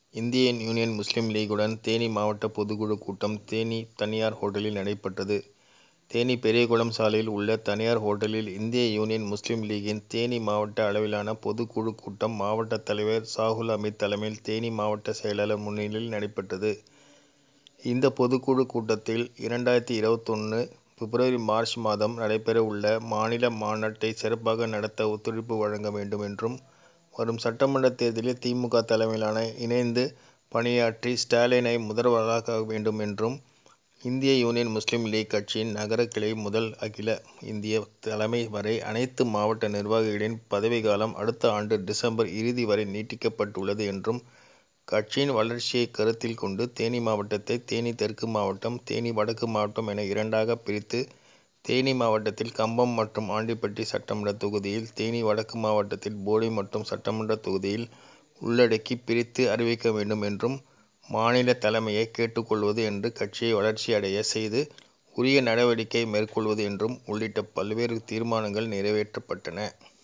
இந்திய யூனியன் முஸ்லீம் லீக்குடன் தேனி மாவட்ட பொதுக்குழு கூட்டம் தேனி தனியார் ஓட்டலில் நடைபெற்றது. தேனி பெரியகுளம் சாலையில் உள்ள தனியார் ஓட்டலில் இந்திய யூனியன் முஸ்லீம் லீக்கின் தேனி மாவட்ட அளவிலான பொதுக்குழு கூட்டம் மாவட்ட தலைவர் சாகுல் அமீது தலைமையில் தேனி மாவட்ட செயலாளர் முன்னிலையில் நடைபெற்றது. இந்த பொதுக்குழு கூட்டத்தில் இரண்டாயிரத்து இருபத்தொன்னு பிப்ரவரி மார்ச் மாதம் நடைபெற உள்ள மாநில மாநாட்டை சிறப்பாக நடத்த ஒத்துழைப்பு வழங்க வேண்டும் என்றும் வரும் சட்டமன்ற தேர்தலில் தி. மு. க. தலைமையில் இணைந்து பணியாற்றி ஸ்டாலினை முதல்வராக்க வேண்டும் என்றும் இந்திய யூனியன் முஸ்லீம் லீக் கட்சியின் நகர கிளை முதல் அகில இந்திய தலைமை வரை அனைத்து மாவட்ட நிர்வாகிகளின் பதவிக்காலம் அடுத்த ஆண்டு டிசம்பர் இறுதி வரை நீட்டிக்கப்பட்டுள்ளது என்றும் கட்சியின் வளர்ச்சியை கருத்தில் கொண்டு தேனி மாவட்டத்தை தேனி தெற்கு மாவட்டம் தேனி வடக்கு மாவட்டம் என இரண்டாக பிரித்து தேனி மாவட்டத்தில் கம்பம் மற்றும் ஆண்டிபட்டி சட்டமன்ற தொகுதியில் தேனி வடக்கு மாவட்டத்தில் போடி மற்றும் சட்டமன்ற தொகுதியில் உள்ளடக்கி பிரித்து அறிவிக்க வேண்டும் என்றும் மாநில தலைமையை கேட்டுக் கொள்வது என்றும் கட்சியை வளர்ச்சி அடைய செய்து உரிய நடவடிக்கை மேற்கொள்வது என்றும் உள்ளிட்ட பல்வேறு தீர்மானங்கள் நிறைவேற்றப்பட்டன.